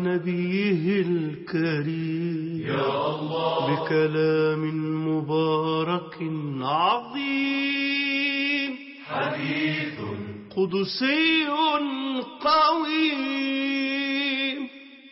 نبيه الكريم يا الله بكلام مبارك عظيم حديث قدسي قويم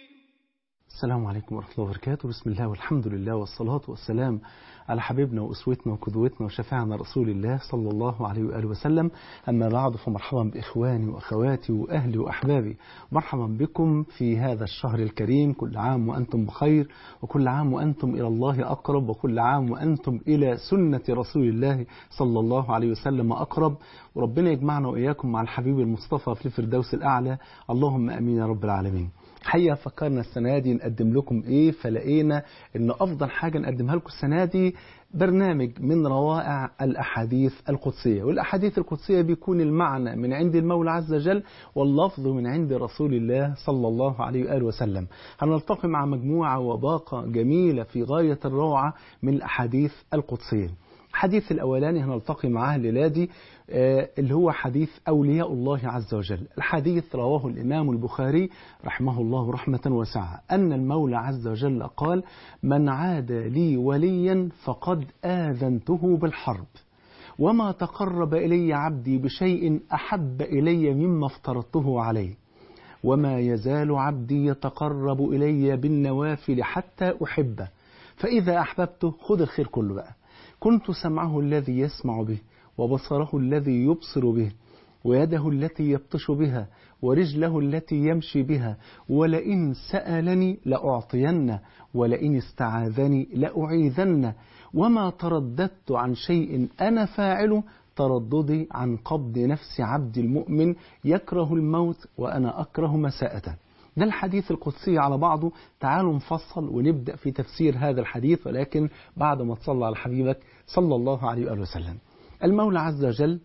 السلام عليكم ورحمة الله وبركاته بسم الله والحمد لله والصلاة والسلام على حبيبنا وأسوتنا وقدوتنا وشفاعنا رسول الله صلى الله عليه وآله وسلم أما بعد فمرحبا بإخواني وأخواتي وأهلي وأحبابي مرحبا بكم في هذا الشهر الكريم كل عام وأنتم بخير وكل عام وأنتم إلى الله أقرب وكل عام وأنتم إلى سنة رسول الله صلى الله عليه وسلم أقرب وربنا يجمعنا وإياكم مع الحبيب المصطفى في الفردوس الأعلى اللهم أمين يا رب العالمين حقيقة فكرنا السنة دي نقدم لكم ايه فلقينا ان افضل حاجة نقدمها لكم السنة دي برنامج من روائع الاحاديث القدسية والاحاديث القدسية بيكون المعنى من عند المولى عز وجل واللفظ من عند رسول الله صلى الله عليه وآله وسلم هنلتقي مع مجموعة وباقة جميلة في غاية الروعة من الاحاديث القدسية الحديث الأولاني هنلتقي معاه الليلة دي اللي هو حديث أولياء الله عز وجل الحديث رواه الإمام البخاري رحمه الله رحمة واسعة أن المولى عز وجل قال من عاد لي وليا فقد آذنته بالحرب وما تقرب إلي عبدي بشيء أحب إلي مما افترضته عليه وما يزال عبدي يتقرب إلي بالنوافل حتى أحبه فإذا أحببته خذ الخير كله بقى كنت سمعه الذي يسمع به وبصره الذي يبصر به ويده التي يبطش بها ورجله التي يمشي بها ولئن سألني لأعطينه ولئن استعاذني لأعيذنه وما ترددت عن شيء أنا فاعله ترددي عن قبض نفس عبد المؤمن يكره الموت وأنا أكره مساءته ده الحديث القدسي على بعضه تعالوا نفصل ونبدأ في تفسير هذا الحديث ولكن بعد ما تصلى على حبيبك صلى الله عليه وآله وسلم المولى عز وجل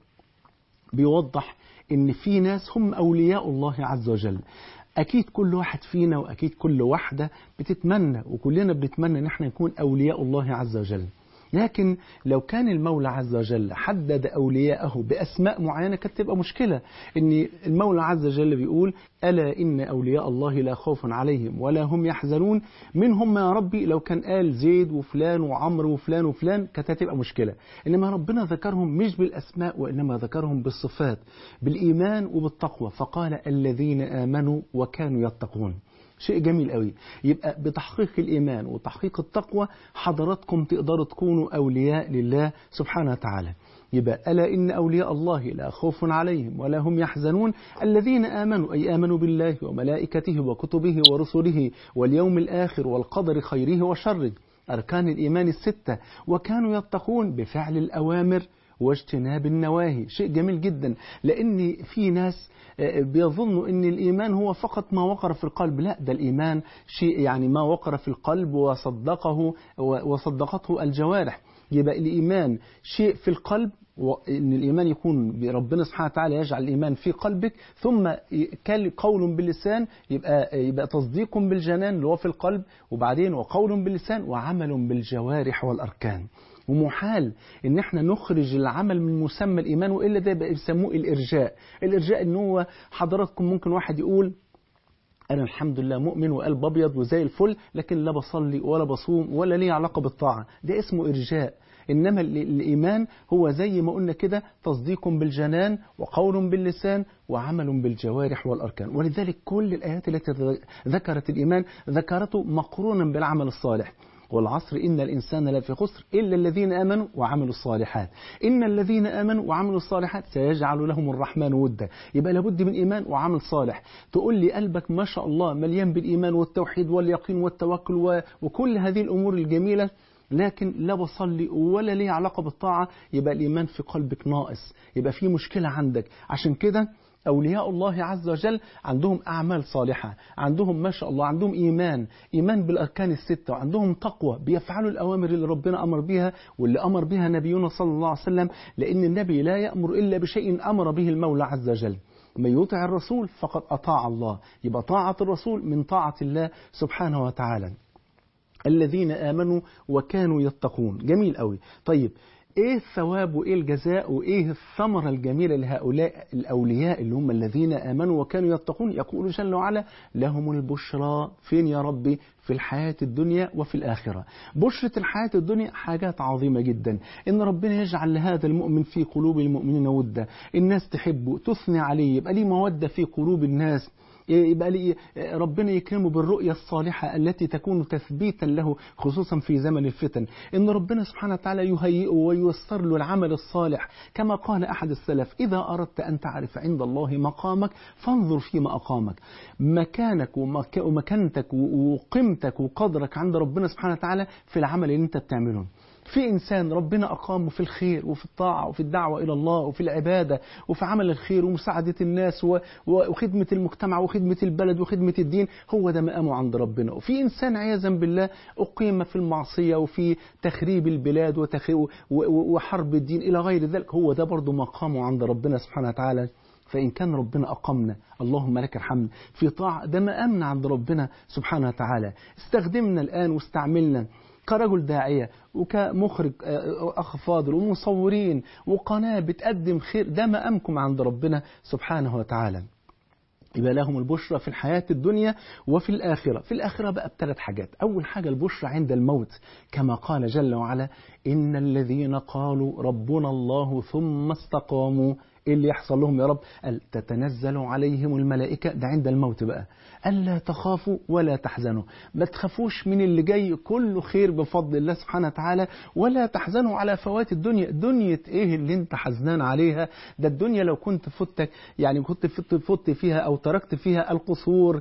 بيوضح ان في ناس هم أولياء الله عز وجل أكيد كل واحد فينا وأكيد كل واحدة بتتمنى وكلنا بنتمنى ان احنا نكون أولياء الله عز وجل لكن لو كان المولى عز وجل حدد أولياءه بأسماء معينة كانت تبقى مشكلة إن المولى عز وجل بيقول ألا إن أولياء الله لا خوف عليهم ولا هم يحزنون منهم يا ربي لو كان قال زيد وفلان وعمرو وفلان وفلان كانت هتبقى مشكلة إنما ربنا ذكرهم مش بالأسماء وإنما ذكرهم بالصفات بالإيمان وبالتقوى فقال الذين آمنوا وكانوا يتقون شيء جميل قوي يبقى بتحقيق الإيمان وتحقيق التقوى حضراتكم تقدروا تكونوا أولياء لله سبحانه وتعالى يبقى ألا إن أولياء الله لا خوف عليهم ولا هم يحزنون الذين آمنوا أي آمنوا بالله وملائكته وكتبه ورسله واليوم الآخر والقدر خيره وشره أركان الإيمان الستة وكانوا يتقون بفعل الأوامر واجتناب النواهي شيء جميل جدا لأن في ناس بيظنوا ان الايمان هو فقط ما وقر في القلب لا ده الايمان شيء يعني ما وقر في القلب وصدقه وصدقته الجوارح يبقى الايمان شيء في القلب وان الايمان يكون ربنا سبحانه وتعالى يجعل الايمان في قلبك ثم قول باللسان يبقى يبقى تصديق بالجنان اللي هو في القلب وبعدين وقول باللسان وعمل بالجوارح والاركان ومحال ان احنا نخرج العمل من مسمى الايمان والا ده بيسموه الارجاء الارجاء ان هو حضراتكم ممكن واحد يقول أنا الحمد لله مؤمن وقلب أبيض وزي الفل لكن لا بصلي ولا بصوم ولا لي علاقة بالطاعة ده اسمه إرجاء إنما الإيمان هو زي ما قلنا كده تصديق بالجنان وقول باللسان وعمل بالجوارح والأركان ولذلك كل الآيات التي ذكرت الإيمان ذكرته مقرونا بالعمل الصالح والعصر إن الإنسان لفي خسر إلا الذين آمنوا وعملوا الصالحات إن الذين آمنوا وعملوا الصالحات سيجعل لهم الرحمن ودا يبقى لابد من إيمان وعمل صالح تقول لي قلبك ما شاء الله مليان بالإيمان والتوحيد واليقين والتوكل و... وكل هذه الأمور الجميلة لكن لا بصلي ولا لي علاقة بالطاعة يبقى الإيمان في قلبك ناقص يبقى في مشكلة عندك عشان كده أولياء الله عز وجل عندهم أعمال صالحة عندهم ما شاء الله عندهم إيمان إيمان بالأركان الستة وعندهم تقوى بيفعلوا الأوامر اللي ربنا أمر بها واللي أمر بها نبينا صلى الله عليه وسلم لأن النبي لا يأمر إلا بشيء أمر به المولى عز وجل من يطع الرسول فقد أطاع الله يبقى طاعة الرسول من طاعة الله سبحانه وتعالى الذين آمنوا وكانوا يتقون جميل قوي طيب ايه الثواب وايه الجزاء وايه الثمرة الجميلة لهؤلاء الاولياء اللي هم الذين امنوا وكانوا يتقون يقول جل وعلا لهم البشرى فين يا ربي في الحياة الدنيا وفي الآخرة بشرة الحياة الدنيا حاجات عظيمة جدا إن ربنا يجعل لهذا المؤمن في قلوب المؤمنين ودة الناس تحبه تثني عليه يبقى ليه مودة في قلوب الناس يبقى لي ربنا يكرمه بالرؤية الصالحة التي تكون تثبيتا له خصوصا في زمن الفتن إن ربنا سبحانه وتعالى يهيئه وييسر له العمل الصالح كما قال أحد السلف إذا أردت أن تعرف عند الله مقامك فانظر فيما أقامك مكانك ومك ومكانتك وقيمتك وقدرك عند ربنا سبحانه وتعالى في العمل اللي أنت بتعمله في إنسان ربنا أقامه في الخير وفي الطاعة وفي الدعوة إلى الله وفي العبادة وفي عمل الخير ومساعدة الناس وخدمة المجتمع وخدمة البلد وخدمة الدين هو ده مقامه عند ربنا وفي إنسان عياذا بالله أقيم في المعصية وفي تخريب البلاد وحرب الدين إلى غير ذلك هو ده برضه مقامه عند ربنا سبحانه وتعالى فإن كان ربنا أقمنا اللهم لك الحمد في طاعة ده مقامنا عند ربنا سبحانه وتعالى استخدمنا الآن واستعملنا كرجل داعية وكمخرج أخ فاضل ومصورين وقناة بتقدم خير ده مقامكم عند ربنا سبحانه وتعالى يبقى لهم البشرى في الحياة الدنيا وفي الآخرة في الآخرة بقى بثلاث حاجات أول حاجة البشرى عند الموت كما قال جل وعلا إن الذين قالوا ربنا الله ثم استقاموا إيه اللي يحصل لهم يا رب قال تتنزل عليهم الملائكة ده عند الموت بقى ألا تخافوا ولا تحزنوا ما تخافوش من اللي جاي كله خير بفضل الله سبحانه وتعالى ولا تحزنوا على فوات الدنيا دنيا ايه اللي انت حزنان عليها ده الدنيا لو كنت فتك يعني كنت فت, فت فيها او تركت فيها القصور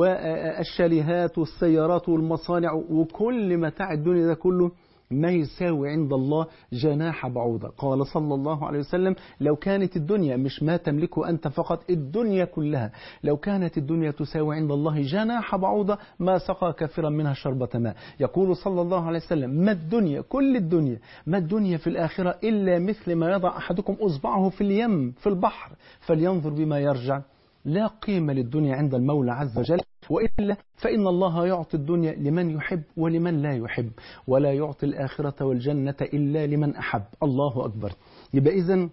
والشاليهات والسيارات والمصانع وكل متاع الدنيا ده كله ما يساوي عند الله جناح بعوضة قال صلى الله عليه وسلم لو كانت الدنيا مش ما تملكه أنت فقط الدنيا كلها لو كانت الدنيا تساوي عند الله جناح بعوضة ما سقى كافرا منها شربة ماء يقول صلى الله عليه وسلم ما الدنيا كل الدنيا ما الدنيا في الآخرة إلا مثل ما يضع أحدكم أصبعه في اليم في البحر فلينظر بما يرجع لا قيمة للدنيا عند المولى عز وجل وإلا فإن الله يعطي الدنيا لمن يحب ولمن لا يحب ولا يعطي الآخرة والجنة إلا لمن أحب الله أكبر يبقى إذن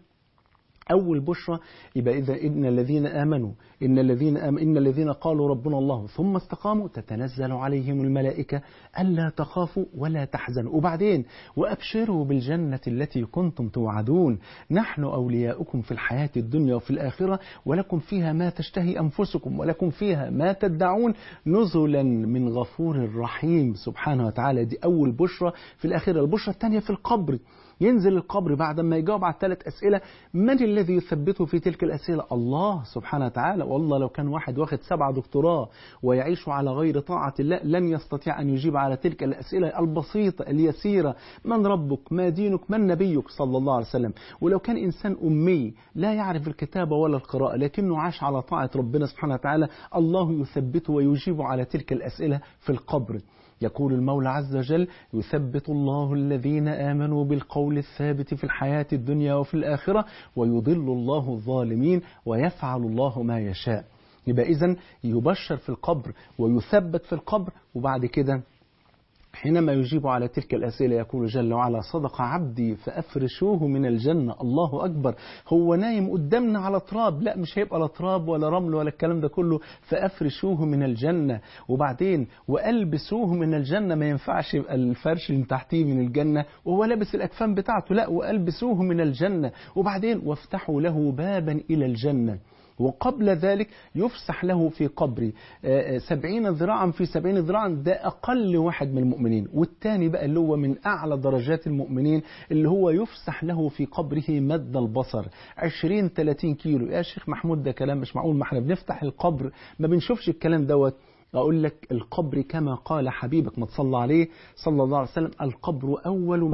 أول بشرى يبقى إذا إن الذين آمنوا إن الذين آم إن الذين قالوا ربنا الله ثم استقاموا تتنزل عليهم الملائكة ألا تخافوا ولا تحزنوا وبعدين وأبشروا بالجنة التي كنتم توعدون نحن أولياؤكم في الحياة الدنيا وفي الآخرة ولكم فيها ما تشتهي أنفسكم ولكم فيها ما تدعون نزلا من غفور رحيم سبحانه وتعالى دي أول بشرى في الآخرة البشرى الثانية في القبر ينزل القبر بعد ما يجاوب على الثلاث أسئلة من الذي يثبته في تلك الأسئلة الله سبحانه وتعالى والله لو كان واحد واخد سبعة دكتوراه ويعيش على غير طاعة الله لن يستطيع أن يجيب على تلك الأسئلة البسيطة اليسيرة من ربك ما دينك من نبيك صلى الله عليه وسلم ولو كان إنسان أمي لا يعرف الكتابة ولا القراءة لكنه عاش على طاعة ربنا سبحانه وتعالى الله يثبته ويجيب على تلك الأسئلة في القبر يقول المولى عز وجل يثبت الله الذين آمنوا بالقول الثابت في الحياة الدنيا وفي الآخرة ويضل الله الظالمين ويفعل الله ما يشاء يبقى إذن يبشر في القبر ويثبت في القبر وبعد كده حينما يجيب على تلك الأسئلة يقول جل وعلا صدق عبدي فأفرشوه من الجنة الله أكبر هو نايم قدامنا على تراب لا مش هيبقى لا تراب ولا رمل ولا الكلام ده كله فأفرشوه من الجنة وبعدين وألبسوه من الجنة ما ينفعش يبقى الفرش اللي تحتيه من الجنة وهو لابس الأكفان بتاعته لا وألبسوه من الجنة وبعدين وافتحوا له بابا إلى الجنة وقبل ذلك يفسح له في قبري سبعين ذراعا في سبعين ذراعا ده أقل واحد من المؤمنين والتاني بقى اللي هو من أعلى درجات المؤمنين اللي هو يفسح له في قبره مد البصر عشرين ثلاثين كيلو يا شيخ محمود ده كلام مش معقول ما احنا بنفتح القبر ما بنشوفش الكلام دوت أقول لك القبر كما قال حبيبك ما تصلى عليه صلى الله عليه وسلم القبر أول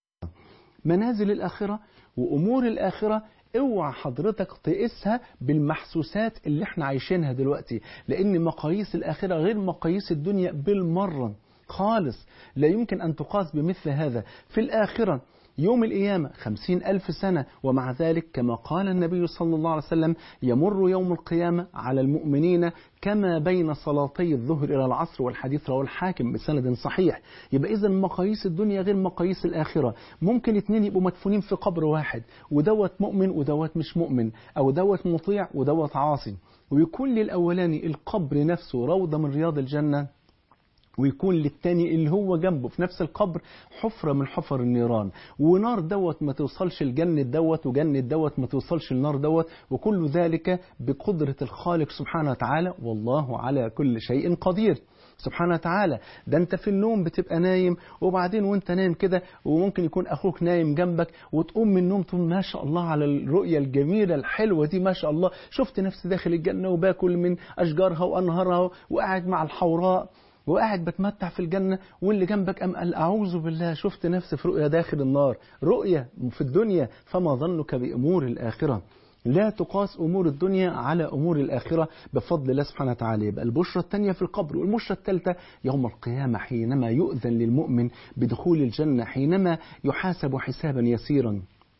منازل الآخرة وأمور الآخرة اوعى حضرتك تقيسها بالمحسوسات اللي احنا عايشينها دلوقتي لان مقاييس الاخره غير مقاييس الدنيا بالمره خالص لا يمكن ان تقاس بمثل هذا في الاخره يوم القيامة خمسين ألف سنة ومع ذلك كما قال النبي صلى الله عليه وسلم يمر يوم القيامة على المؤمنين كما بين صلاتي الظهر إلى العصر والحديث رواه الحاكم بسند صحيح يبقى إذا مقاييس الدنيا غير مقاييس الآخرة ممكن اتنين يبقوا مدفونين في قبر واحد ودوت مؤمن ودوت مش مؤمن أو دوت مطيع ودوت عاصي ويكون للأولاني القبر نفسه روضة من رياض الجنة ويكون للتاني اللي هو جنبه في نفس القبر حفرة من حفر النيران ونار دوت ما توصلش لجنة دوت وجنة دوت ما توصلش لنار دوت وكل ذلك بقدرة الخالق سبحانه وتعالى والله على كل شيء قدير سبحانه وتعالى ده انت في النوم بتبقى نايم وبعدين وانت نايم كده وممكن يكون اخوك نايم جنبك وتقوم من النوم تقول ما شاء الله على الرؤية الجميلة الحلوة دي ما شاء الله شفت نفسي داخل الجنة وباكل من اشجارها وانهارها وقاعد مع الحوراء وقاعد بتمتع في الجنة واللي جنبك أم قال أعوذ بالله شفت نفسي في رؤيا داخل النار رؤيا في الدنيا فما ظنك بأمور الآخرة لا تقاس أمور الدنيا على أمور الآخرة بفضل الله سبحانه وتعالى يبقى البشرة الثانية في القبر والبشرة الثالثة يوم القيامة حينما يؤذن للمؤمن بدخول الجنة حينما يحاسب حسابا يسيرا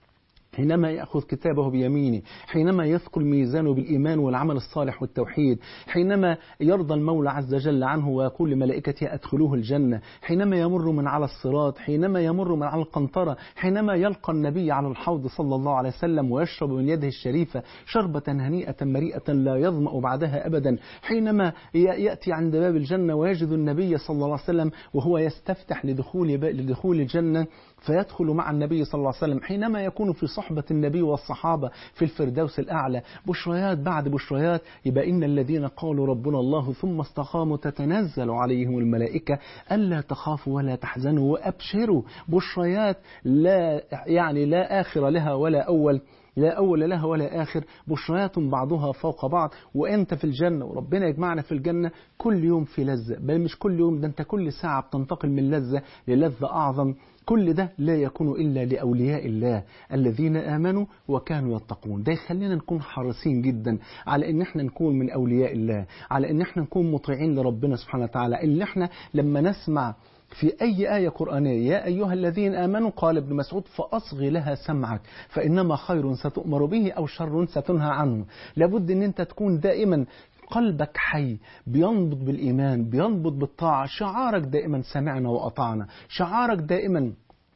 حينما يأخذ كتابه بيمينه حينما يثقل ميزانه بالإيمان والعمل الصالح والتوحيد حينما يرضى المولى عز وجل عنه ويقول لملائكته أدخلوه الجنة حينما يمر من على الصراط حينما يمر من على القنطرة حينما يلقى النبي على الحوض صلى الله عليه وسلم ويشرب من يده الشريفة شربة هنيئة مريئة لا يظمأ بعدها أبدا حينما يأتي عند باب الجنة ويجد النبي صلى الله عليه وسلم وهو يستفتح لدخول, لدخول الجنة فيدخل مع النبي صلى الله عليه وسلم حينما يكون في صحبة النبي والصحابة في الفردوس الأعلى بشريات بعد بشريات يبقى إن الذين قالوا ربنا الله ثم استقاموا تتنزل عليهم الملائكة ألا تخافوا ولا تحزنوا وأبشروا بشريات لا يعني لا آخر لها ولا أول لا أول لها ولا آخر بشريات بعضها فوق بعض وأنت في الجنة وربنا يجمعنا في الجنة كل يوم في لذة بل مش كل يوم ده أنت كل ساعة بتنتقل من لذة للذة أعظم كل ده لا يكون إلا لأولياء الله الذين آمنوا وكانوا يتقون ده يخلينا نكون حريصين جدا على إن احنا نكون من أولياء الله على إن احنا نكون مطيعين لربنا سبحانه وتعالى إن احنا لما نسمع في أي آية قرآنية يا أيها الذين آمنوا قال ابن مسعود فأصغي لها سمعك فإنما خير ستؤمر به أو شر ستنهى عنه لابد أن أنت تكون دائما قلبك حي بينبض بالإيمان بينبض بالطاعة شعارك دائما سمعنا وأطعنا شعارك دائما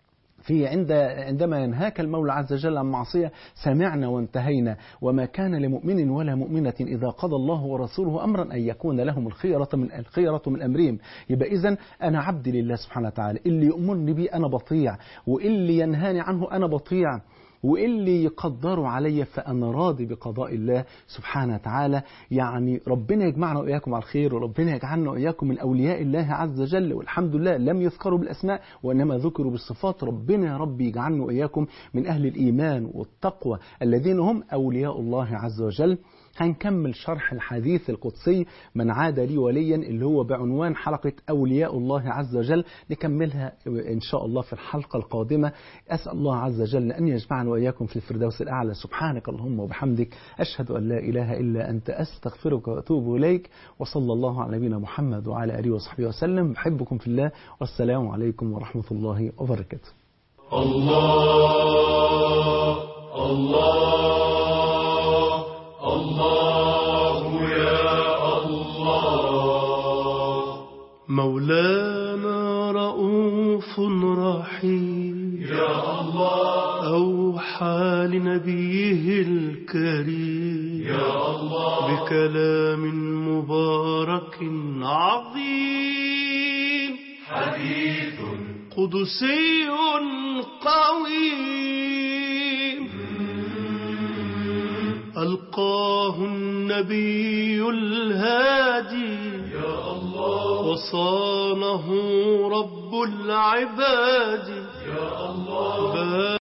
في عند عندما ينهاك المولى عز وجل عن معصية سمعنا وانتهينا وما كان لمؤمن ولا مؤمنة إذا قضى الله ورسوله أمرا أن يكون لهم الخيرة من الخيرة من أمرهم يبقى إذا أنا عبد لله سبحانه وتعالى اللي يأمرني به أنا بطيع واللي ينهاني عنه أنا بطيع واللي يقدروا علي فأنا راضي بقضاء الله سبحانه وتعالى يعني ربنا يجمعنا وإياكم على الخير وربنا يجعلنا وإياكم من أولياء الله عز وجل والحمد لله لم يذكروا بالأسماء وإنما ذكروا بالصفات ربنا يا رب يجعلنا وإياكم من أهل الإيمان والتقوى الذين هم أولياء الله عز وجل هنكمل شرح الحديث القدسي من عاد لي وليا اللي هو بعنوان حلقة أولياء الله عز وجل نكملها إن شاء الله في الحلقة القادمة أسأل الله عز وجل أن يجمعنا وإياكم في الفردوس الأعلى سبحانك اللهم وبحمدك أشهد أن لا إله إلا أنت أستغفرك وأتوب إليك وصلى الله على نبينا محمد وعلى آله وصحبه وسلم بحبكم في الله والسلام عليكم ورحمة الله وبركاته الله الله الله يا الله مولانا رؤوف رحيم يا الله أوحى لنبيه الكريم يا الله بكلام مبارك عظيم حديث قدسي قويم ألقاه النبي الهادي يا الله وصانه رب العباد يا الله